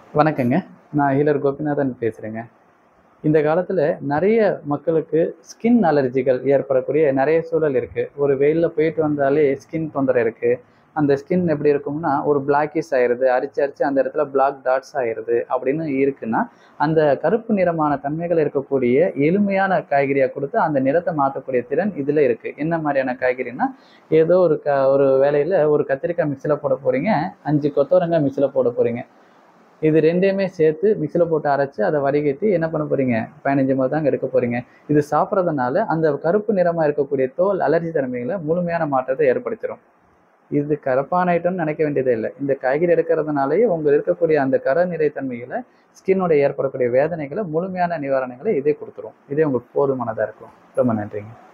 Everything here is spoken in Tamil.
வணக்கங்க நான் ஹீலர் கோபிநாதன் பேசுகிறேங்க இந்த காலத்தில் நிறைய மக்களுக்கு ஸ்கின் அலர்ஜிகள் ஏற்படக்கூடிய நிறைய சூழல் இருக்குது ஒரு வெயிலில் போயிட்டு வந்தாலே ஸ்கின் தொந்தரவு இருக்குது அந்த ஸ்கின் எப்படி இருக்கும்னா ஒரு பிளாக்கிஸ் ஆயிடுது அரிச்சு அரிச்சு அந்த இடத்துல பிளாக் டாட்ஸ் ஆயிடுது அப்படின்னு இருக்குன்னா அந்த கருப்பு நிறமான தன்மைகள் இருக்கக்கூடிய எளிமையான காய்கறியாக கொடுத்து அந்த நிறத்தை மாற்றக்கூடிய திறன் இதில் இருக்குது என்ன மாதிரியான காய்கறினா ஏதோ ஒரு க ஒரு வேலையில் ஒரு கத்திரிக்காய் மிக்சியில் போட போகிறீங்க அஞ்சு கொத்தவரங்காய் மிக்சியில் போட போகிறீங்க இது ரெண்டையுமே சேர்த்து மிக்சியில் போட்டு அரைச்சி அதை வடிகட்டி என்ன பண்ண போறீங்க பதினஞ்சு மாதிரி தாங்க எடுக்க போறீங்க இது சாப்பிட்றதுனால அந்த கருப்பு நிறமாக இருக்கக்கூடிய தோல் அலர்ஜி தன்மைகளை முழுமையான மாற்றத்தை ஏற்படுத்திடும் இது கரப்பான ஐட்டம்னு நினைக்க வேண்டியதே இல்லை இந்த காய்கறி எடுக்கிறதுனாலேயே உங்களுக்கு இருக்கக்கூடிய அந்த கர நிறை தன்மைகளை ஸ்கின்னோட ஏற்படக்கூடிய வேதனைகளை முழுமையான நிவாரணங்களை இதே கொடுத்துரும் இதே உங்களுக்கு போதுமானதாக இருக்கும் ரொம்ப நன்றிங்க